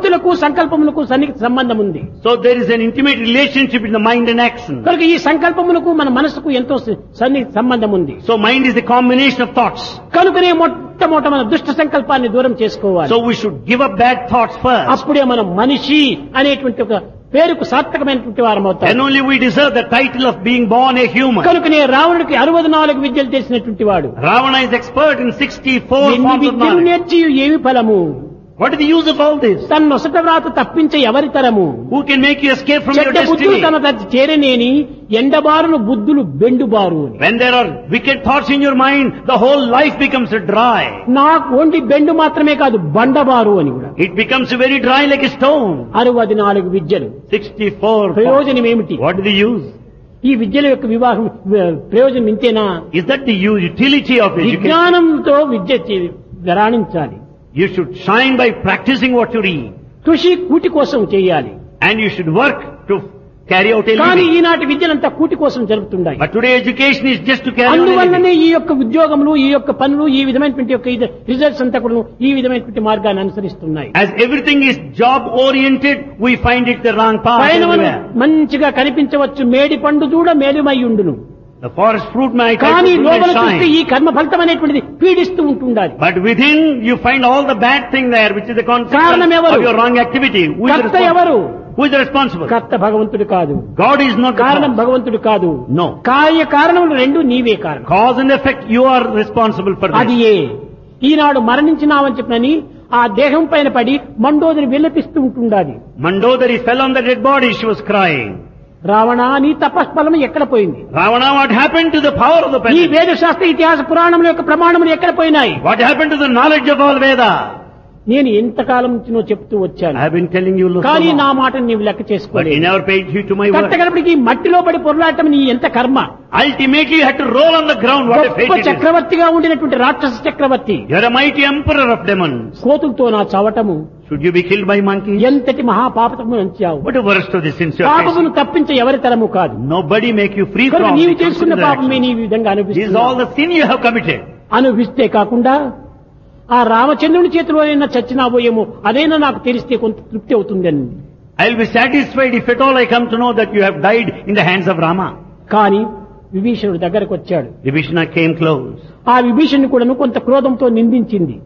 బుద్ధులకు సంకల్పములకు సన్నిహిత సంబంధం ఉంది So there is an intimate relationship in the mind and action. కనుక ఈ సంకల్పములకు మన మనసుకు ఎంతో స- సన్నిహిత సంబంధం ఉంది So mind is a combination of thoughts. కనుకనే మొట్టమొదట మన దుష్ట సంకల్పాన్ని దూరం చేసుకోవాలి So we should give up bad thoughts first. అప్పుడే మనం మనిషి అనేటువంటి ఒక పేరుకు సార్థకమైనటువంటి వారం Then అవుతాం only we deserve the title of being born a human. కనుకనే రావణుడికి అరవై నాలుగు విద్యలు తెలిసినటువంటి వాడు Ravana is expert in 64 ఎన్ని forms of విద్యలు knowledge. నేర్చి ఏమి ఫలము What is the use of all this? తన నొసట వ్రాత తప్పించే ఎవరి తరము Who can make you escape from your చెడ్డ బుద్ధులు destiny? తన తచ్చి చేరనేని ఎండబారులు బుద్ధులు బెండుబారు అని When there are wicked thoughts in your mind, the whole life becomes dry. నాకు ఓన్లీ బెండు మాత్రమే కాదు బండబారు అని కూడా It becomes very dry like a stone. అరవై నాలుగు విద్యలు 64 forms. ప్రయోజనం ఏమిటి What is the use? ఈ విద్యల యొక్క వివాహం వ- ప్రయోజనం ఇంతేనా Is that the u- utility of education? విజ్ఞానంతో విద్య చే- రాణించాలి You should shine by practicing what you read. కృషి కూటి కోసం చేయాలి And you should work to carry out a కానీ living. ఈనాటి విద్యలంతా కూటి కోసం జరుగుతున్నాయి But today education is just to carry on a living. అందువల్లనే ఈ యొక్క ఉద్యోగములు ఈ యొక్క పనులు ఈ విధమైనటువంటి యొక్క ఇది రిజల్ట్స్ అంతా కూడా ఈ విధమైనటువంటి మార్గాన్ని అనుసరిస్తున్నాయి As everything is job oriented, we find it the wrong path పైన everywhere. మంచిగా కనిపించవచ్చు మేడి పండు చూడ మేలుమై ఉండును The forest fruit may కానీ try to లోపల fruit and చూస్తే shine. ఈ కర్మ ఫలితం అనేటువంటిది పీడిస్తూ ఉంటుండాలి But within you find all the bad thing there, which is the consequence కారణం ఎవరు? of your wrong activity. Who is, the కర్త ఎవరు? responsible? Who is the responsible? కర్త భగవంతుడు కాదు God is not the కారణం cause. భగవంతుడు కాదు No. కార్య కారణములు రెండు నీవే కారణం Cause and effect, you are responsible for అది this. ఏ ఈనాడు మరణించినావని చెప్పినని ఆ దేహం పైన పడి మండోదరి విలపిస్తూ ఉంటుండాలి Mandodari fell on the dead body, she was crying. Ravana నీ తపస్ఫలం ఎక్కడ పోయింది Ravana, what happened to the power of the ఈ pen? వేద శాస్త్ర ఇతిహాస పురాణముల యొక్క ప్రమాణములు ఎక్కడ పోయినాయి What happened to the knowledge of all Veda? నేను ఎంతకాలం నుంచి నువ్వు చెప్తూ వచ్చాను I have been telling you so కానీ నా long, మాటను నీవు లెక్క but you చేసుకోలేదు never paid heed to my word. కట్టగడపడికి మట్టిలో పడి పొరలాటం నీ ఎంత కర్మ Ultimately, you had to roll on the ground. What a fate గొప్ప it is. చక్రవర్తిగా ఉండినటువంటి రాక్షస చక్రవర్తి You're a mighty emperor of demons. కోతులతో నా చవటము Should you be killed by monkeys? ఎంతటి మహాపాపము అంచావు What a worst of the sins you are పాపమును facing. తప్పించే ఎవరి తరము కాదు Nobody make you free కనుక from నీవు it. Comes చేసుకున్న to the పాపమే action. నీ విధంగా This is అనిపిస్తుంది all the sin you have committed. అనుభవిస్తే కాకుండా ఆ రామచంద్రుని చేతిలో అయినా చచ్చినాబోయేమో అదైనా నాకు తెలిస్తే కొంత తృప్తి అవుతుందని I'll be satisfied if at all I come to know that you have died in the hands of Rama. కానీ విభీషణుడు దగ్గరకు వచ్చాడు Vibhishana came close. ఆ విభీషణుని కూడాను కొంత క్రోధంతో నిందించింది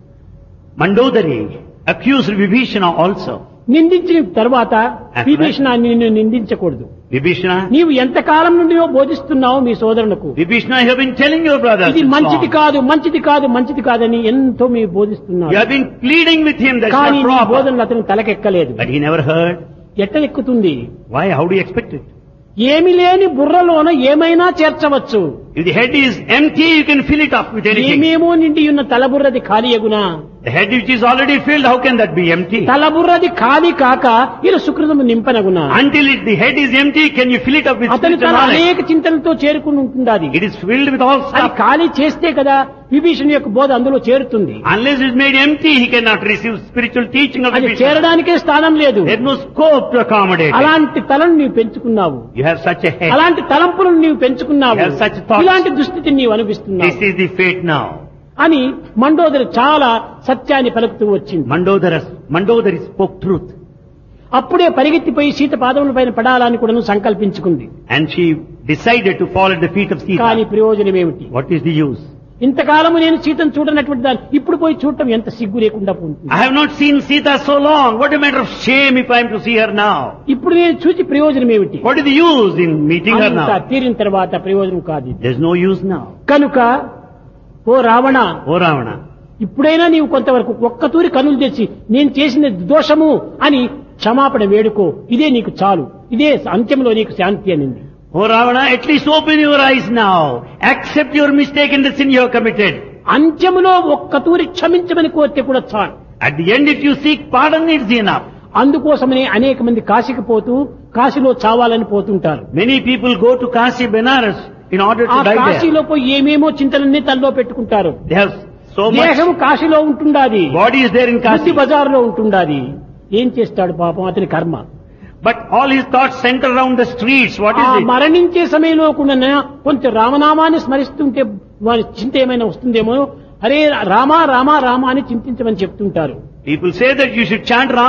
Mandodari accused Vibhishana also. నిందించిన తర్వాత విభీషణ నిన్ను నిందించకూడదు Vibhishana, నీవు ఎంతకాలం నుండి బోధిస్తున్నావు మీ సోదరులకు Vibhishana, I have been telling your brothers. ఇది since మంచిది long. కాదు మంచిది కాదు మంచిది కాదని ఎంతో మీరు బోధిస్తున్నారు You have been pleading with him that's కానీ not నీ proper. బోధనలు అతను తలకెక్కలేదు But he never heard. ఎట్టెక్కుతుంది Why? How do you expect it? ఏమి లేని బుర్రలోన ఏమైనా చేర్చవచ్చు If the head is empty, you can fill it up with anything. ఏమేమో నిండి ఉన్న తలబుర్రది ఖాళీ ఎగునా The head which is already filled, how can that be empty? తలబుర్రది ఖాళీ కాక ఇలా సుకృతము నింపనగునా Until it, the head is empty, can you fill it up with అతని spiritual తల knowledge? అనేక చింతనతో చేరుకుని ఉంటుండాలి It is filled with all అది stuff. ఖాళీ చేస్తే కదా విభీషణ్ యొక్క బోధ అందులో చేరుతుంది Unless it is made empty, he cannot receive spiritual teaching of the అది Vishnu. చేరడానికే స్థానం లేదు There is no scope to accommodate it. అలాంటి తలను నీవు పెంచుకున్నావు You have such a head. అలాంటి తలంపులను నీవు పెంచుకున్నావు Yes, such thoughts. ఇలాంటి దుస్థితిని నీవు అనిపిస్తున్నావు This is the fate now. అని మండోదరి చాలా సత్యాన్ని పలుకుతూ వచ్చింది Mandodara, Mandodari spoke truth. అప్పుడే పరిగెత్తిపోయి సీత పాదముల పైన పడాలని కూడా సంకల్పించుకుంది And she decided to fall at the feet of కానీ Sita. ప్రయోజనం ఏమిటి What is the use? ఇంతకాలము నేను సీతను చూడనటువంటి దాన్ని ఇప్పుడు పోయి చూడటం ఎంత సిగ్గు లేకుండా ఉంటుంది I have not seen Sita so long. What a matter of shame if I am to see her now. ఇప్పుడు నేను చూసి ప్రయోజనం ఏమిటి What is the use in meeting her అంతా now? తీరిన తర్వాత ప్రయోజనం కాదు ఇది. There's no use now. కనుక ఓ రావణ Oh Ravana, ఇప్పుడైనా నీవు కొంతవరకు ఒక్కతూరి కనులు తెచ్చి నేను చేసిన దోషము అని క్షమాపణ వేడుకో ఇదే నీకు చాలు ఇదే అంత్యంలో నీకు శాంతి అనింది oh Ravana, at least open your eyes now. Accept your mistake in the sin you have committed. అంత్యములో ఒక్కతూరి క్షమించమని కోరితే కూడా చాలు At the end, if you seek pardon, it's enough. అందుకోసమనే అనేక మంది కాశీకి పోతూ కాశీలో చావాలని పోతుంటారు Many people go to Kashi, Benares in order ఆ to die there. కాశీలో పోయి ఏమేమో చింతలన్నీ తనలో పెట్టుకుంటారు They have so much. దేహం కాశీలో ఉంటుండాది Body is there in బుద్ధి Kashi. బజారులో ఉంటుండాది ఏం చేస్తాడు పాపం అతని కర్మ But all his thoughts center around the streets. What ఆ is it? మరణించే సమయంలో కూడా కొంచెం రామనామాన్ని స్మరిస్తుంటే వారి చింత ఏమైనా వస్తుందేమో అరే రామా రామా రామా అని చింతించమని చెప్తుంటారు People say that you should chant Ram